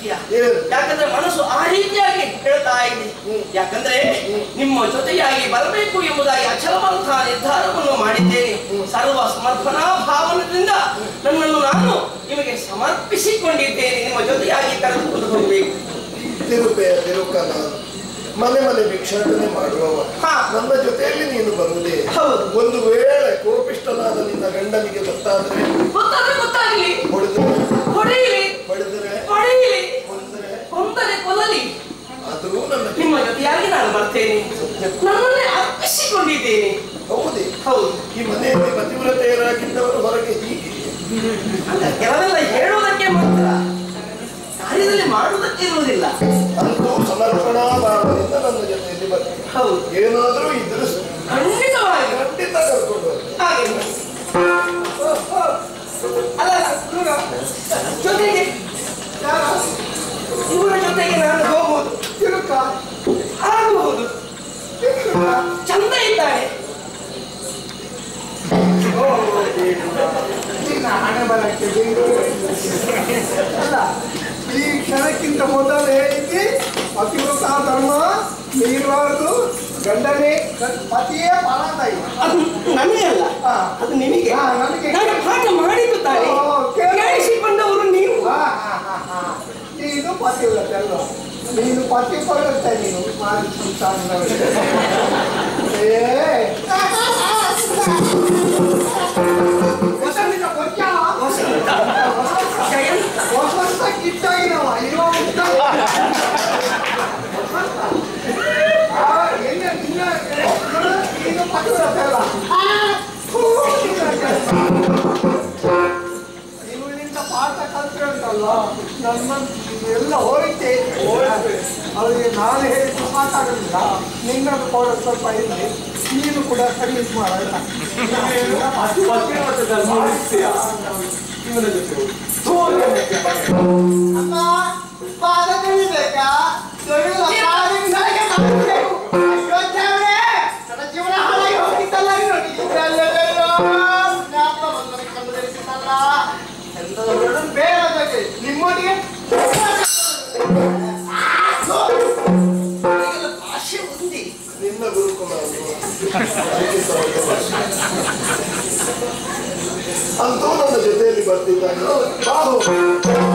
ಸತ್ಯ ಏನು? ಯಾಕಂದ್ರೆ ಮನಸ್ಸು ಆ ರೀತಿಯಾಗಿ ಹೇಳ್ತಾ ಇದೆ ಹ್ಮ್. ಯಾಕಂದ್ರೆ ನಿಮ್ಮ ಜೊತೆಯಾಗಿ ಬರಬೇಕು ಎಂಬುದಾಗಿ ಅಚಲವಂತ ನಿರ್ಧಾರವನ್ನು ಮಾಡಿದ್ದೇನೆ ಸರ್ವ ಸಮರ್ಪಣಾ ಭಾವನದಿಂದ ನನ್ನನ್ನು ನಾನು ನಿಮಗೆ ಸಮರ್ಪಿಸಿಕೊಂಡಿದ್ದೇನೆ ನಿಮ್ಮ ಜೊತೆಯಾಗಿ ಕರೆದುಕೊಂಡು ಹೋಗಬೇಕು ತಿರುಪೆಯ ತಿರುಕ ನಾನು ಮನೆ ಮನೆ ಭಿಕ್ಷಾಟನೆ ಮಾಡುವವ ಹಾ. ನನ್ನ ಜೊತೆಯಲ್ಲಿ ನೀನು ಬರುವುದೇ ಹೌದು. ಒಂದು ವೇಳೆ ಕೋಪಿಷ್ಟನಾದ ನಿನ್ನ ಗಂಡನಿಗೆ ಗೊತ್ತಾದ್ರೆ ಗೊತ್ತಾದ್ರೆ ಗೊತ್ತಾಗಲಿ ಹೊಡೆದರೆ ಹೊಡೆಯಲಿ ಹೊಡೆದರೆ ಹೊಡೆಯಲಿ ಹೊಡೆದರೆ ಕೊಂದರೆ ಕೊಲ್ಲಲಿ ಆದರೂ ನನ್ನ ನಿಮ್ಮ ಜೊತೆಯಾಗಿ ನಾನು ಬರ್ತೇನೆ ನನ್ನನ್ನೇ ಅರ್ಪಿಸಿಕೊಂಡಿದ್ದೇನೆ ಹೌದೇ ಹೌದು ಈ ಮನೆಯಲ್ಲಿ ಪತಿವ್ರತೆಯರಾಗಿದ್ದವರು ಹೊರಗೆ ಹೀಗೆ ಅಲ್ಲ ಕೆಲವೆಲ್ಲ ಹೇಳುವುದಕ್ಕೆ ಮಾತ್ರ ಕಾರ್ಯದಲ್ಲಿ ಮಾಡುವುದಕ್ಕೆ ಇರುವುದಿಲ್ಲ ಅಂತೂ ಸಮರ್ಪಣಾ ಭಾವದಿಂದ ನನ್ನ ಜೊತೆಯಲ್ಲಿ ಬರ್ತೀನಿ ಹೌದು ಏನಾದರೂ ಇದ್ರೆ ಖಂಡಿತವಾಗಿ ಖಂಡಿತ ಕರ್ಕೊಂಡು ಹೋಗ್ತೀನಿ. ಹಾಗೆ ಅಲ್ಲ ಅಲ್ಲ, ಹುಡುಗ, ಜೊತೆಗೆ ಯಾರು? ಇವರ ಜೊತೆಗೆ ನಾನು ಹೋಗುವುದು ತಿರುಕ ಆಗಬಹುದು ಚಂದ ಇದ್ದಾಳೆ ನಿನ್ನ ಹಣೆ ಬರಕ್ಕೆ ಅಲ್ಲ ಈ ಕ್ಷಣಕ್ಕಿಂತ ಮೊದಲು ಹೇಳಿದ್ದಿ ಪತಿವ್ರತ ಧರ್ಮ ಮೀರಬಾರದು ಗಂಡನೇ ಗಂಡ- ಪತಿಯೇ ಪರಾದಾಯಿ ಅದು ನನಗೆ ಅಲ್ಲ ಹಾ. ಅದು ನಿಮಗೆ ಹಾ, ನನಗೆ. ನಾನು ಪಾಠ ಮಾಡಿದ್ದು ತಾನೆ ಓ, ಕೇಳು. ಕೇಳಿಸಿಕೊಂಡವರು ನೀವು ಹಾ, ಹಾ, ಹಾ, ಹಾ. ನೀನು ಪತಿವ್ರತೆ ಅಲ್ವಾ ನೀನು ಪತಿ ಕೊಡುತ್ತೆ ನೀನು ಮಾಡಿ ಸಂಸಾರದವರಿಗೆ. ಏ ವಸಂತ ಕೊಂಚ ಜಯಂತ ವಸಂತ ಕಿತ್ತಾಗಿನವ ಇವ ಉಂಟ ಆ, ಎಣ್ಣೆ ನಿನ್ನ ನೋಡು, ನೀನು ಪತಿವ್ರತೆ ಅಲ್ಲ ಹೂ, ನೀವು ನಿಂತ ಪಾಠ ಕಲ್ತ್ರೆ ಉಂಟಲ್ಲ ನನ್ನ ಎಲ್ಲ ಹೋಯ್ತೆ ಅವರಿಗೆ ನಾನು ಹೇಳಿದ್ದು ಮಾತಾಡಲಿಲ್ಲ ನಿನ್ನನ್ನು ಕೂಡ ಸ್ವಲ್ಪ ಇಲ್ಲಿ ನೀನು ಕೂಡ ಸರ್ವಿಸ್ ಮಾಡಲ್ಲ ಅಮ್ಮ ಪಾದ ತೊಳಿಬೇಕಾ ತೊಳೆಯುವ ಪಾದದಿಂದಲೇ ಮಾಡಬೇಕು ಅಯ್ಯೋ ದೇವ್ರೇ ನನ್ನ ಜೀವನ ಹಾಳಾಗಿ ಹೋಗಿತ್ತಲ್ಲ ನೋಡಿ ಇದ್ರಲ್ಲೆಲ್ಲೋ ಜ್ಞಾಪಕ ಬಂದರೆ ಕಂಡು ಧರಿಸಿದ್ದಲ್ಲ ಎಂತದವರನ್ನು ಬೇರೆ ಜೊತೆ ನಿಮ್ಮೊಟ್ಟಿಗೆ ಈಗೆಲ್ಲ ಭಾಷೆ ಒಂದೇ ನಿನ್ನ ಗುರುಕುಲ ಅಲ್ವಾ? ಅದಕ್ಕೆ ಸಹಜ ಭಾಷೆ. ಅಂತೂ ನನ್ನ ಜೊತೆಯಲ್ಲಿ ಬರ್ತಿದ್ದಾನೆ ಬಾಹು